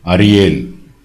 அரியேல்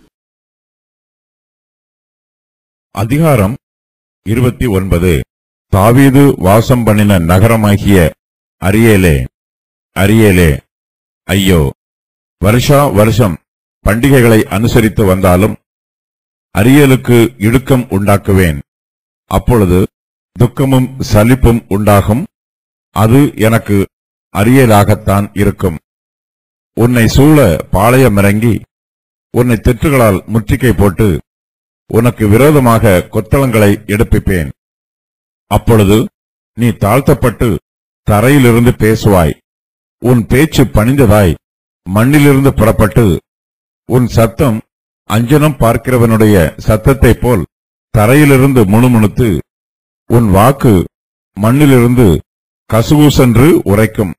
அதிகாரம் இருபத்தி ஒன்பது தாவீது வாசம் பண்ணின நகரமாகிய அரியேலே அரியேலே ஐயோ வருஷா வருஷம் பண்டிகைகளை அனுசரித்து வந்தாலும் அரியலுக்கு இடுக்கம் உண்டாக்குவேன் அப்பொழுது துக்கமும் சலிப்பும் உண்டாகும் அது எனக்கு அரியலாகத்தான் இருக்கும் உன்னை சூழ பாளையமிறங்கி உன்னை தெற்றுகளால் முற்றுகை போட்டு உனக்கு விரோதமாக கொத்தளங்களை எடுப்பிப்பேன் அப்பொழுது நீ தாழ்த்தப்பட்டு தரையிலிருந்து பேசுவாய் உன் பேச்சு பணிந்ததாய் மண்ணிலிருந்து புறப்பட்டு உன் சத்தம் அஞ்சனம் பார்க்கிறவனுடைய சத்தத்தைப் போல் தரையிலிருந்து முணுமுணுத்து உன் வாக்கு மண்ணிலிருந்து கசுகுசென்று உரைக்கும்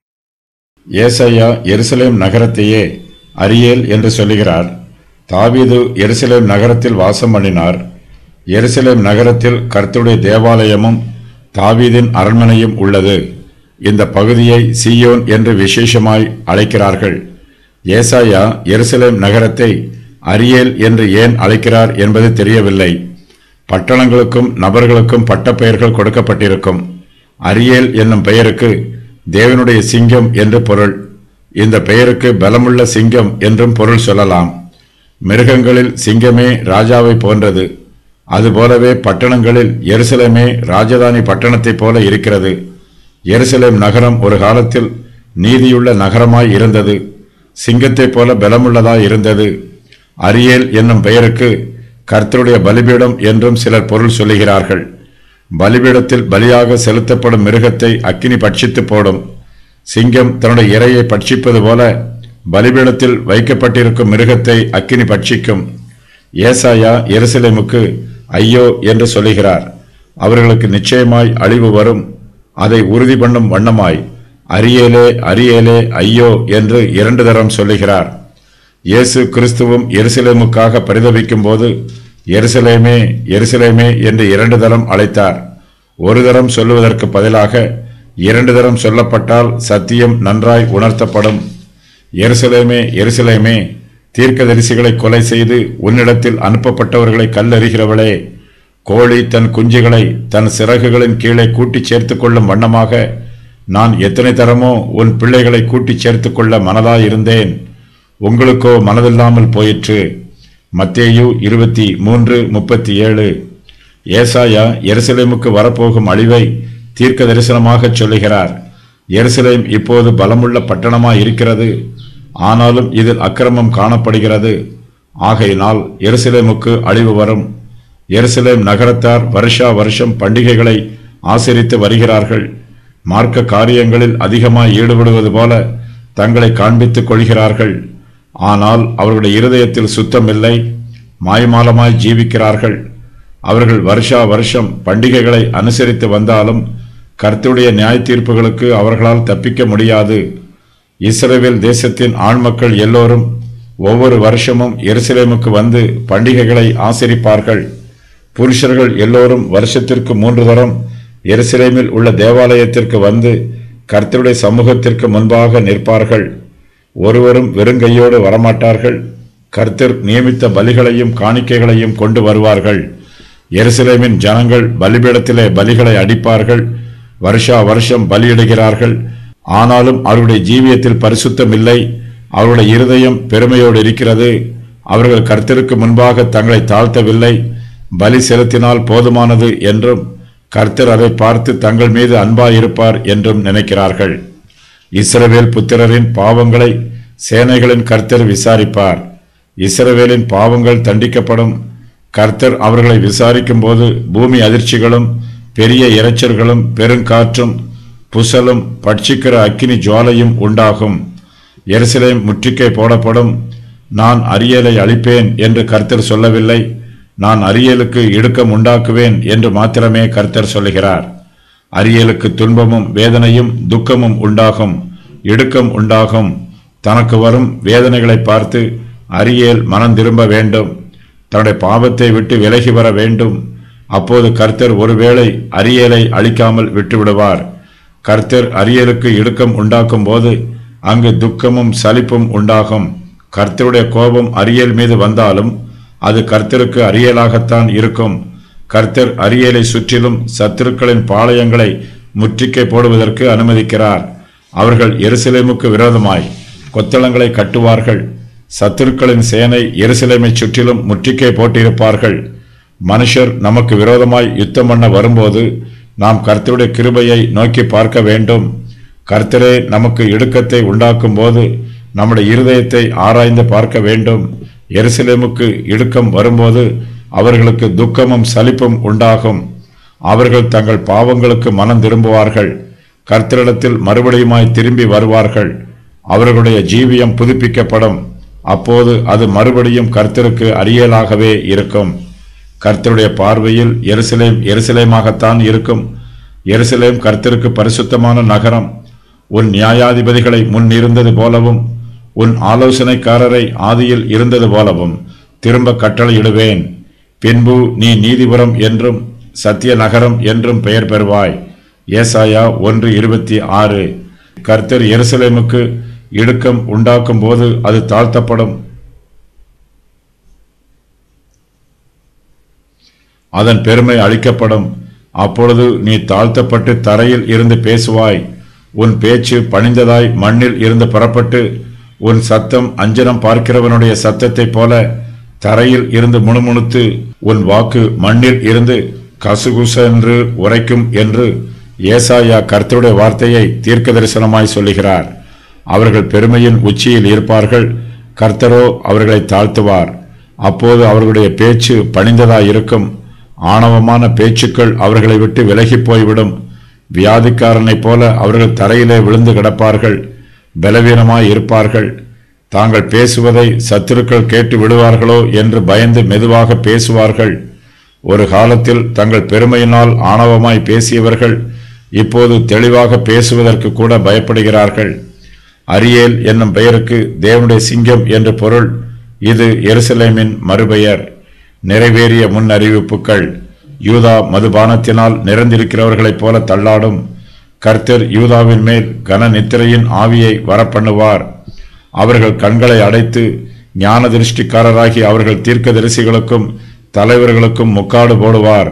ஏசாயா எருசலேம் நகரத்தையே அரியேல் என்று சொல்லுகிறார் தாவீது எருசலேம் நகரத்தில் வாசம் பண்ணினார் எருசலேம் நகரத்தில் கர்த்தருடைய தேவாலயமும் தாவீதின் அரண்மனையும் உள்ளது இந்த பகுதியை சீயோன் என்று விசேஷமாய் அழைக்கிறார்கள் ஏசாயா எருசலேம் நகரத்தை அரியேல் என்று ஏன் அழைக்கிறார் என்பது தெரியவில்லை பட்டணங்களுக்கும் நபர்களுக்கும் பட்டப்பெயர்கள் கொடுக்கப்பட்டிருக்கும் அரியேல் என்னும் பெயருக்கு தேவனுடைய சிங்கம் என்று பொருள் இந்த பெயருக்கு பலமுள்ள சிங்கம் என்றும் பொருள் சொல்லலாம் மிருகங்களில் சிங்கமே ராஜாவை போன்றது அதுபோலவே பட்டணங்களில் எருசலேமே ராஜதானி பட்டணத்தைப் போல இருக்கிறது எருசலேம் நகரம் ஒரு காலத்தில் நீதியுள்ள நகரமாய் இருந்தது சிங்கத்தைப் போல பலமுள்ளதாய் இருந்தது அரியேல் என்னும் பெயருக்கு கர்த்தருடைய பலிபீடம் என்றும் சிலர் பொருள் சொல்லுகிறார்கள் பலிபீடத்தில் பலியாக செலுத்தப்படும் மிருகத்தை அக்கினி பட்சித்து போடும் சிங்கம் தன்னுடைய இரையை பட்சிப்பது போல பலிபீடத்தில் வைக்கப்பட்டிருக்கும் மிருகத்தை அக்கினி பட்சிக்கும் ஏசாயா எருசலேமுக்கு ஐயோ என்று சொல்லுகிறார் அவர்களுக்கு நிச்சயமாய் அழிவு வரும் அதை உறுதி பண்ணும் வண்ணமாய் அரியேலே அரியேலே ஐயோ என்று இரண்டு தரம் சொல்லுகிறார் இயேசு கிறிஸ்துவும் எருசலேமுக்காக பரிதபிக்கும் போது எருசலேமே எருசலேமே என்று இரண்டு தரம் அழைத்தார் ஒரு தரம் சொல்லுவதற்கு பதிலாக இரண்டு தரம் சொல்லப்பட்டால் சத்தியம் நன்றாய் உணர்த்தப்படும் எருசலேமே எருசலேமே தீர்க்கதரிசிகளை கொலை செய்து உன்னிடத்தில் அனுப்பப்பட்டவர்களை கல்லறிகிறவளே கோழி தன் குஞ்சுகளை தன் சிறகுகளின் கீழே கூட்டிச் சேர்த்துக் கொள்ளும் வண்ணமாக நான் எத்தனை தரமோ உன் பிள்ளைகளை கூட்டிச் சேர்த்துக் கொள்ள மனதாயிருந்தேன் உங்களுக்கோ மனதில்லாமல் போயிற்று மத்தேயு இருபத்தி மூன்று முப்பத்தி ஏழு ஏசாயா எருசலேமுக்கு வரப்போகும் அழிவை தீர்க்க தரிசனமாகச் சொல்லுகிறார் எருசலேம் இப்போது பலமுள்ள பட்டணமாய் இருக்கிறது ஆனாலும் இதில் அக்கிரமம் காணப்படுகிறது ஆகையினால் எருசலேமுக்கு அழிவு வரும் எருசலேம் நகரத்தார் வருஷா வருஷம் பண்டிகைகளை ஆசரித்து வருகிறார்கள் மார்க்க காரியங்களில் அதிகமாய் ஈடுபடுவது போல தங்களை காண்பித்துக் கொள்கிறார்கள் ஆனால் அவர்களுடைய இருதயத்தில் சுத்தமில்லை மாய்மாலமாய் ஜீவிக்கிறார்கள் அவர்கள் வருஷா வருஷம் பண்டிகைகளை அனுசரித்து வந்தாலும் கர்த்தருடைய நியாய தீர்ப்புகளுக்கு அவர்களால் தப்பிக்க முடியாது இஸ்ரவேல் தேசத்தின் ஆண்மக்கள் எல்லோரும் ஒவ்வொரு வருஷமும் எருசலேமுக்கு வந்து பண்டிகைகளை ஆசரிப்பார்கள் புருஷர்கள் எல்லோரும் வருஷத்திற்கு மூன்று தரம் எருசலேமில் உள்ள தேவாலயத்திற்கு வந்து கர்த்தருடைய சமூகத்திற்கு முன்பாக நிற்பார்கள் ஒருவரும் வெறுங்கையோடு வரமாட்டார்கள் கர்த்தர் நியமித்த பலிகளையும் காணிக்கைகளையும் கொண்டு வருவார்கள் எருசலேமின் ஜனங்கள் பலிபீடத்திலே பலிகளை அடிப்பார்கள் வருஷா வருஷம் பலியிடுகிறார்கள் ஆனாலும் அவருடைய ஜீவியத்தில் பரிசுத்தம் இல்லை அவருடைய இருதயம் பெருமையோடு இருக்கிறது அவர்கள் கர்த்தருக்கு முன்பாக தங்களை தாழ்த்தவில்லை பலி செலுத்தினால் போதுமானது என்றும் கர்த்தர் அதை பார்த்து தங்கள் மீது அன்பாயிருப்பார் என்றும் நினைக்கிறார்கள் இஸ்ரவேல் புத்திரரின் பாவங்களை சேனைகளின் கர்த்தர் விசாரிப்பார் இஸ்ரவேலின் பாவங்கள் தண்டிக்கப்படும் கர்த்தர் அவர்களை விசாரிக்கும் போது பூமி அதிர்ச்சிகளும் பெரிய இரைச்சல்களும் பெருங்காற்றும் புசலும் பட்சிக்கிற அக்கினி ஜுவாலையும் உண்டாகும் எருசலேம் முற்றுகை போடப்படும் நான் அரியலை அழிப்பேன் என்று கர்த்தர் சொல்லவில்லை நான் அரியலுக்கு இடுக்கம் உண்டாக்குவேன் என்று மாத்திரமே கர்த்தர் சொல்லுகிறார் அரியலுக்கு துன்பமும் வேதனையும் துக்கமும் உண்டாகும் இடுக்கம் உண்டாகும் தனக்கு வரும் வேதனைகளை பார்த்து அரியேல் மனம் திரும்ப வேண்டும் தன்னுடைய பாவத்தை விட்டு விலகி வர வேண்டும் அப்போது கர்த்தர் ஒருவேளை அரியேலை அழிக்காமல் விட்டுவிடுவார் கர்த்தர் அரியலுக்கு இடுக்கம் உண்டாக்கும் போது அங்கு துக்கமும் சலிப்பும் உண்டாகும் கர்த்தருடைய கோபம் அரியேல் மீது வந்தாலும் அது கர்த்தருக்கு அரியலாகத்தான் இருக்கும் கர்த்தர் அரியலை சுற்றிலும் சத்துருக்களின் பாளையங்களை முற்றுகை போடுவதற்கு அனுமதிக்கிறார் அவர்கள் எருசலேமுக்கு விரோதமாய் கொத்தளங்களை கட்டுவார்கள் சத்துருக்களின் சேனை எருசலேமை சுற்றிலும் முற்றுகை போட்டிருப்பார்கள் மனுஷர் நமக்கு விரோதமாய் யுத்தம் பண்ண வரும்போது நாம் கர்த்தருடைய கிருபையை நோக்கி பார்க்க வேண்டும் கர்த்தரே நமக்கு இடுக்கத்தை உண்டாக்கும் போது நம்முடைய இருதயத்தை ஆராய்ந்து பார்க்க வேண்டும் எருசலேமுக்கு இடுக்கம் வரும்போது அவர்களுக்கு துக்கமும் சலிப்பும் உண்டாகும் அவர்கள் தங்கள் பாவங்களுக்கு மனம் திரும்புவார்கள் கர்த்தரிடத்தில் மறுபடியுமாய் திரும்பி வருவார்கள் அவர்களுடைய ஜீவியம் புதுப்பிக்கப்படும் அப்போது அது மறுபடியும் கர்த்தருக்கு அரியலாகவே இருக்கும் கர்த்தருடைய பார்வையில் எருசலேம் எருசலேமாகத்தான் இருக்கும் எருசலேம் கர்த்தருக்கு பரிசுத்தமான நகரம் உன் நியாயாதிபதிகளை முன் இருந்தது போலவும் உன் ஆலோசனைக்காரரை ஆதியில் இருந்தது போலவும் திரும்ப கட்டளையிடுவேன் பின்பு நீ நீதிபுரம் என்றும் சத்திய நகரம் என்றும் பெயர் பெறுவாய் ஏசாயா ஒன்று இருபத்தி ஆறு கர்த்தர் எருசலேமுக்கு இடுக்கம் உண்டாக்கும் போது அது தாழ்த்தப்படும் அதன் பெருமை அழிக்கப்படும் அப்பொழுது நீ தாழ்த்தப்பட்டு தரையில் இருந்து பேசுவாய் உன் பேச்சு பணிந்ததாய் மண்ணில் இருந்து புறப்பட்டு உன் சத்தம் அஞ்சனம் பார்க்கிறவனுடைய சத்தத்தைப் போல தரையில் இருந்து முணுமுணுத்து உன் வாக்கு மண்ணில் இருந்து கசுகுச என்று உரைக்கும் என்று ஏசாயா கர்த்தருடைய வார்த்தையை தீர்க்க தரிசனமாய் சொல்லுகிறார் அவர்கள் பெருமையின் உச்சியில் இருப்பார்கள் கர்த்தரோ அவர்களை தாழ்த்துவார் அப்போது அவர்களுடைய பேச்சு பணிந்ததாய் இருக்கும் ஆணவமான பேச்சுக்கள் அவர்களை விட்டு விலகிப் போய்விடும் வியாதிக்காரனைப் போல அவர்கள் தரையிலே விழுந்து கிடப்பார்கள் பலவீனமாய் இருப்பார்கள் தாங்கள் பேசுவதை சத்துருக்கள் கேட்டு விடுவார்களோ என்று பயந்து மெதுவாக பேசுவார்கள் ஒரு காலத்தில் தங்கள் பெருமையினால் ஆணவமாய் பேசியவர்கள் இப்போது தெளிவாக பேசுவதற்கு கூட பயப்படுகிறார்கள் அரியேல் என்னும் பெயருக்கு தேவனுடைய சிங்கம் என்று பொருள் இது எருசலேமின் மறுபெயர் நிறைவேறிய முன் அறிவிப்புகள் யூதா மதுபானத்தினால் நிறைந்திருக்கிறவர்களைப் போல தள்ளாடும் கர்த்தர் யூதாவின் மேல் கன நித்திரையின் ஆவியை வரப்பண்ணுவார் அவர்கள் கண்களை அடைத்து ஞான திருஷ்டிக்காரராகி அவர்கள் தீர்க்கதரிசிகளுக்கும் தலைவர்களுக்கும் முக்காடு போடுவார்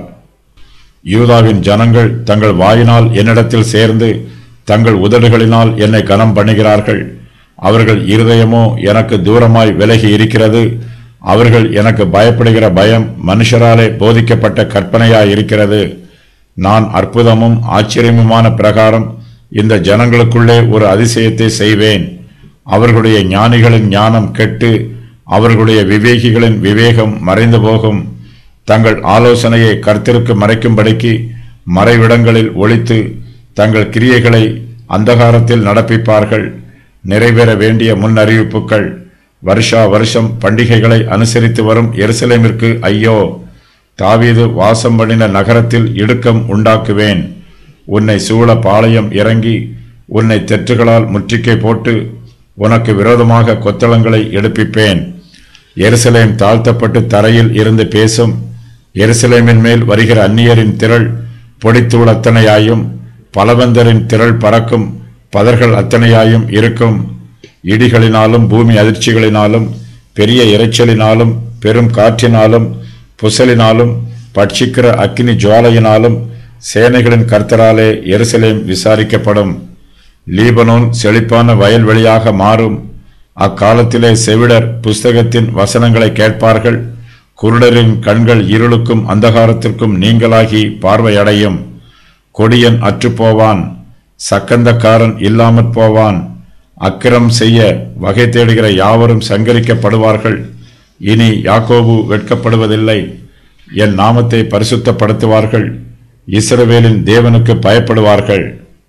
யூதாவின் ஜனங்கள் தங்கள் வாயினால் என்னிடத்தில் சேர்ந்து தங்கள் உதடுகளினால் என்னை கனம் பண்ணுகிறார்கள் அவர்கள் இருதயமோ எனக்கு தூரமாய் விலகி இருக்கிறது அவர்கள் எனக்கு பயப்படுகிற பயம் மனுஷராலே போதிக்கப்பட்ட கற்பனையாய் இருக்கிறது நான் அற்புதமும் ஆச்சரியமுமான பிரகாரம் இந்த ஜனங்களுக்குள்ளே ஒரு அதிசயத்தை செய்வேன் அவர்களுடைய ஞானிகளின் ஞானம் கெட்டு அவர்களுடைய விவேகிகளின் விவேகம் மறைந்து போகும் தங்கள் ஆலோசனையை கர்த்தருக்கு மறைக்கும்படிக்கு மறைவிடங்களில் ஒழித்து தங்கள் கிரியைகளை அந்தகாரத்தில் நடப்பிப்பார்கள் நிறைவேற வேண்டிய முன் அறிவிப்புகள் வருஷா வருஷம் பண்டிகைகளை அனுசரித்து வரும் எருசலேமிற்கு ஐயோ தாவீது வாசம் பண்ணின நகரத்தில் இடுக்கம் உண்டாக்குவேன் உன்னை சூழ பாளையம் இறங்கி உன்னை தெற்றுகளால் முற்றுகை போட்டு உனக்கு விரோதமாக கொத்தளங்களை எடுப்பிப்பேன் எருசலேம் தாழ்த்தப்பட்டு தரையில் இருந்து பேசும் எருசலேமின் மேல் வருகிற அந்நியரின் திரள் பொடித்தூள் அத்தனையாயும் பலவந்தரின் திரள் பறக்கும் பதர்கள் அத்தனையாயும் இருக்கும் இடிகளினாலும் பூமி அதிர்ச்சிகளினாலும் பெரிய இரைச்சலினாலும் பெரும் காற்றினாலும் புசலினாலும் பட்சிக்கிற அக்கினி ஜுவாலையினாலும் சேனைகளின் கர்த்தராலே எருசலேம் விசாரிக்கப்படும் லீபனோன் செழிப்பான வயல்வெளியாக மாறும் அக்காலத்திலே செவிடர் புஸ்தகத்தின் வசனங்களை கேட்பார்கள் குருடரின் கண்கள் இருளுக்கும் அந்தகாரத்திற்கும் நீங்களாகி பார்வையடையும் கொடியன் அற்றுப்போவான் சக்கந்தக்காரன் இல்லாமற் போவான் அக்கிரம் செய்ய வகை தேடுகிற யாவரும் சங்கரிக்கப்படுவார்கள் இனி யாக்கோபு வெட்கப்படுவதில்லை என் நாமத்தை பரிசுத்தப்படுத்துவார்கள் இஸ்ரவேலின் தேவனுக்கு பயப்படுவார்கள்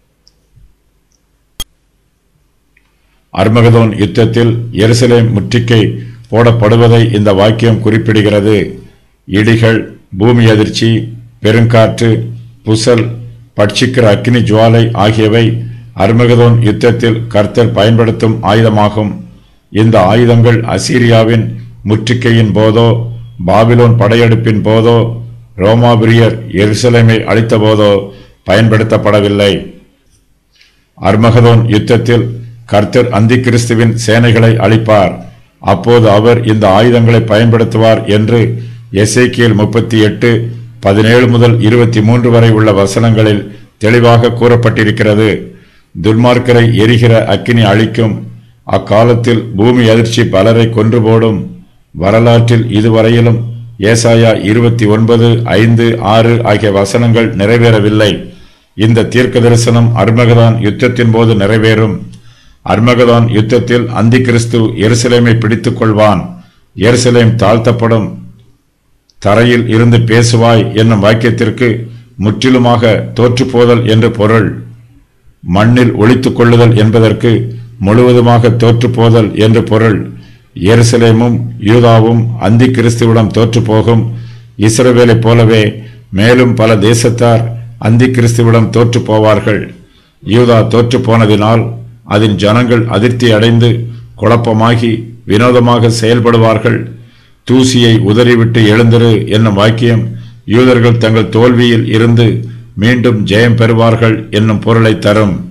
அர்மகதோன் யுத்தத்தில் எருசலேம் முற்றுகை போடப்படுவதை இந்த வாக்கியம் குறிப்பிடுகிறது இடிகள் பூமி அதிர்ச்சி பெருங்காற்று புசல் பட்சிக்கிற அக்கினி ஜுவாலை ஆகியவை அர்மகதோன் யுத்தத்தில் கர்த்தர் பயன்படுத்தும் ஆயுதமாகும் இந்த ஆயுதங்கள் அசீரியாவின் முற்றுகையின் போதோ பாபிலோன் படையெடுப்பின் போதோ ரோமாபிரியர் எருசலேமை அழித்த போதோ பயன்படுத்தப்படவில்லை அர்மகதோன் யுத்தத்தில் கர்த்தர் அந்திகிறிஸ்துவின் சேனைகளை அழிப்பார் அப்போது அவர் இந்த ஆயுதங்களை பயன்படுத்துவார் என்று எசேக்கியேல் முப்பத்தி எட்டு பதினேழு முதல் இருபத்தி மூன்று வரை உள்ள வசனங்களில் தெளிவாக கூறப்பட்டிருக்கிறது துன்மார்க்கரை எரிகிற அக்கினி அழிக்கும் அக்காலத்தில் பூமி அதிர்ச்சி பலரை கொன்று போடும் வரலாற்றில் இதுவரையிலும் ஏசாயா இருபத்தி ஒன்பது ஐந்து ஆறு ஆகிய வசனங்கள் நிறைவேறவில்லை இந்த தீர்க்க தரிசனம் அர்மகதான் யுத்தத்தின் போது நிறைவேறும் அர்மகதான் யுத்தத்தில் அந்தி கிறிஸ்து எருசலேமை பிடித்துக் கொள்வான் எருசலேம் தாழ்த்தப்படும் தரையில் இருந்து பேசுவாய் என்னும் வாக்கியத்திற்கு முற்றிலுமாக தோற்றுப்போதல் என்று பொருள் மண்ணில் ஒளித்துக் கொள்ளுதல் என்பதற்கு முழுவதுமாக தோற்றுப்போதல் என்று பொருள் எருசலேமும் யூதாவும் அந்தி கிறிஸ்துவிடம் தோற்றுப்போகும் இஸ்ரவேலைப் போலவே மேலும் பல தேசத்தார் அந்தி கிறிஸ்துவிடம் தோற்று போவார்கள் யூதா தோற்று போனதினால் அதன் ஜனங்கள் அதிர்ச்சி அடைந்து குழப்பமாகி வினோதமாக செயல்படுவார்கள் தூசியை உதறிவிட்டு எழுந்திரு என்னும் வாக்கியம் யூதர்கள் தங்கள் தோல்வியில் இருந்து மீண்டும் ஜெயம் பெறுவார்கள் என்னும் பொருளை தரும்